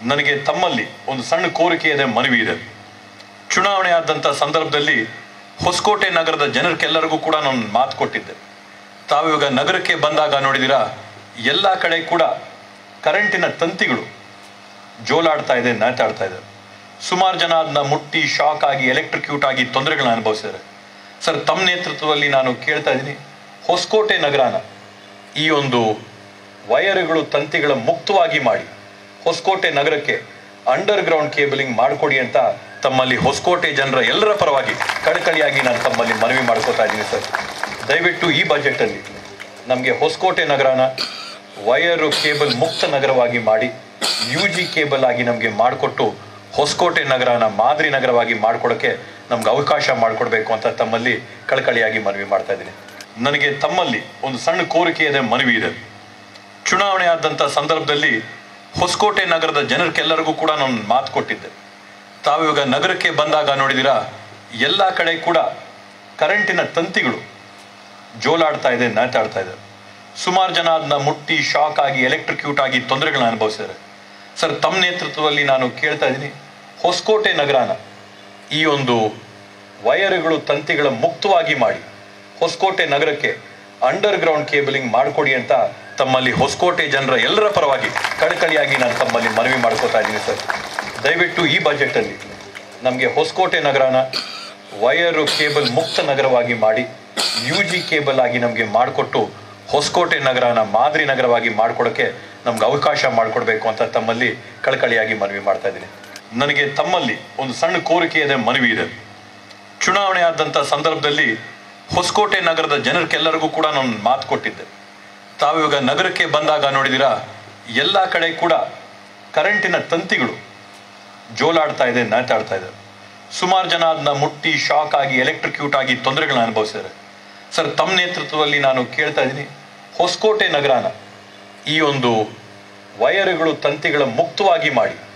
ನನಗೆ ತಮ್ಮಲ್ಲಿ ಒಂದು ಸಣ್ಣ ಕೋರಿಕೆ ಇದೆ ಮನವಿ ಇದೆ ಚುನಾವಣೆ ಆದಂಥ ಸಂದರ್ಭದಲ್ಲಿ ಹೊಸಕೋಟೆ ನಗರದ ಜನರಿಗೆಲ್ಲರಿಗೂ ಕೂಡ ನಾನು ಮಾತು ಕೊಟ್ಟಿದ್ದೆ ತಾವಿವಾಗ ನಗರಕ್ಕೆ ಬಂದಾಗ ನೋಡಿದಿರಾ ಎಲ್ಲ ಕಡೆ ಕೂಡ ಕರೆಂಟಿನ ತಂತಿಗಳು ಜೋಲಾಡ್ತಾ ಇದೆ ನೇತಾಡ್ತಾ ಇದೆ ಸುಮಾರು ಜನ ಅದನ್ನ ಮುಟ್ಟಿ ಶಾಕ್ ಆಗಿ ಎಲೆಕ್ಟ್ರಿಕ್ಯೂಟ್ ಆಗಿ ತೊಂದರೆಗಳನ್ನ ಅನುಭವಿಸಿದ್ದಾರೆ ಸರ್ ತಮ್ಮ ನೇತೃತ್ವದಲ್ಲಿ ನಾನು ಕೇಳ್ತಾ ಇದ್ದೀನಿ ಹೊಸಕೋಟೆ ನಗರನ ಈ ಒಂದು ವಯರ್ಗಳು ತಂತಿಗಳ ಮುಕ್ತವಾಗಿ ಮಾಡಿ ಹೊಸಕೋಟೆ ನಗರಕ್ಕೆ ಅಂಡರ್ ಗ್ರೌಂಡ್ ಕೇಬಲಿಂಗ್ ಮಾಡಿಕೊಡಿ ಅಂತ ತಮ್ಮಲ್ಲಿ ಹೊಸಕೋಟೆ ಜನರ ಎಲ್ಲರ ಪರವಾಗಿ ಕಳಕಳಿಯಾಗಿ ನಾನು ತಮ್ಮಲ್ಲಿ ಮನವಿ ಮಾಡ್ಕೋತಾ ಇದ್ದೀನಿ ಸರ್ ದಯವಿಟ್ಟು ಈ ಬಜೆಟಲ್ಲಿ ನಮಗೆ ಹೊಸಕೋಟೆ ನಗರನ ವಯರು ಕೇಬಲ್ ಮುಕ್ತ ನಗರವಾಗಿ ಮಾಡಿ ಯು ಜಿ ಕೇಬಲ್ ಆಗಿ ನಮಗೆ ಮಾಡಿಕೊಟ್ಟು ಹೊಸಕೋಟೆ ನಗರನ ಮಾದರಿ ನಗರವಾಗಿ ಮಾಡಿಕೊಡೋಕ್ಕೆ ನಮ್ಗೆ ಅವಕಾಶ ಮಾಡಿಕೊಡ್ಬೇಕು ಅಂತ ತಮ್ಮಲ್ಲಿ ಕಳಕಳಿಯಾಗಿ ಮನವಿ ಮಾಡ್ತಾ ಇದ್ದೀನಿ ನನಗೆ ತಮ್ಮಲ್ಲಿ ಒಂದು ಸಣ್ಣ ಕೋರಿಕೆ ಇದೆ ಮನವಿ ಇದೆ ಚುನಾವಣೆ ಆದಂಥ ಸಂದರ್ಭದಲ್ಲಿ ಹೊಸಕೋಟೆ ನಗರದ ಜನರಿಗೆಲ್ಲರಿಗೂ ಕೂಡ ನಾನು ಮಾತು ಕೊಟ್ಟಿದ್ದೆ ತಾವಿವಾಗ ನಗರಕ್ಕೆ ಬಂದಾಗ ನೋಡಿದಿರಾ ಎಲ್ಲ ಕಡೆ ಕೂಡ ಕರೆಂಟಿನ ತಂತಿಗಳು ಜೋಲಾಡ್ತಾ ಇದೆ ನೇತಾಡ್ತಾ ಇದೆ ಸುಮಾರು ಜನ ಅದನ್ನ ಮುಟ್ಟಿ ಶಾಕ್ ಆಗಿ ಎಲೆಕ್ಟ್ರಿಕ್ಯೂಟ್ ಆಗಿ ತೊಂದರೆಗಳನ್ನ ಅನುಭವಿಸಿದ್ದಾರೆ ಸರ್ ತಮ್ಮ ನೇತೃತ್ವದಲ್ಲಿ ನಾನು ಕೇಳ್ತಾ ಇದ್ದೀನಿ ಹೊಸಕೋಟೆ ನಗರನ ಈ ಒಂದು ವಯರ್ಗಳು ತಂತಿಗಳ ಮುಕ್ತವಾಗಿ ಮಾಡಿ ಹೊಸಕೋಟೆ ನಗರಕ್ಕೆ ಅಂಡರ್ ಗ್ರೌಂಡ್ ಕೇಬಲಿಂಗ್ ಮಾಡಿಕೊಡಿ ಅಂತ ತಮ್ಮಲ್ಲಿ ಹೊಸಕೋಟೆ ಜನರ ಎಲ್ಲರ ಪರವಾಗಿ ಕಳಕಳಿಯಾಗಿ ನಾನು ತಮ್ಮಲ್ಲಿ ಮನವಿ ಮಾಡ್ಕೋತಾ ಇದ್ದೀನಿ ಸರ್ ದಯವಿಟ್ಟು ಈ ಬಜೆಟಲ್ಲಿ ನಮಗೆ ಹೊಸಕೋಟೆ ನಗರನ ವಯರು ಕೇಬಲ್ ಮುಕ್ತ ನಗರವಾಗಿ ಮಾಡಿ ಯು ಜಿ ಕೇಬಲ್ ಆಗಿ ನಮಗೆ ಮಾಡಿಕೊಟ್ಟು ಹೊಸಕೋಟೆ ನಗರನ ಮಾದರಿ ನಗರವಾಗಿ ಮಾಡಿಕೊಡೋಕ್ಕೆ ನಮ್ಗೆ ಅವಕಾಶ ಮಾಡಿಕೊಡ್ಬೇಕು ಅಂತ ತಮ್ಮಲ್ಲಿ ಕಳಕಳಿಯಾಗಿ ಮನವಿ ಮಾಡ್ತಾ ಇದ್ದೀನಿ ನನಗೆ ತಮ್ಮಲ್ಲಿ ಒಂದು ಸಣ್ಣ ಕೋರಿಕೆ ಇದೆ ಮನವಿ ಇದೆ ಚುನಾವಣೆ ಆದಂಥ ಸಂದರ್ಭದಲ್ಲಿ ಹೊಸಕೋಟೆ ನಗರದ ಜನರಿಗೆಲ್ಲರಿಗೂ ಕೂಡ ನಾನು ಮಾತು ಕೊಟ್ಟಿದ್ದೆ ತಾವಿವಾಗ ನಗರಕ್ಕೆ ಬಂದಾಗ ನೋಡಿದಿರಾ ಎಲ್ಲ ಕಡೆ ಕೂಡ ಕರೆಂಟಿನ ತಂತಿಗಳು ಜೋಲಾಡ್ತಾ ಇದೆ ನೇತಾಡ್ತಾ ಇದೆ ಸುಮಾರು ಜನ ಅದನ್ನ ಮುಟ್ಟಿ ಶಾಕ್ ಆಗಿ ಎಲೆಕ್ಟ್ರಿಕ್ಯೂಟ್ ಆಗಿ ತೊಂದರೆಗಳನ್ನ ಅನುಭವಿಸಿದ್ದಾರೆ ಸರ್ ತಮ್ಮ ನೇತೃತ್ವದಲ್ಲಿ ನಾನು ಕೇಳ್ತಾ ಇದ್ದೀನಿ ಹೊಸಕೋಟೆ ನಗರನ ಈ ಒಂದು ವಯರ್ಗಳು ತಂತಿಗಳ ಮುಕ್ತವಾಗಿ ಮಾಡಿ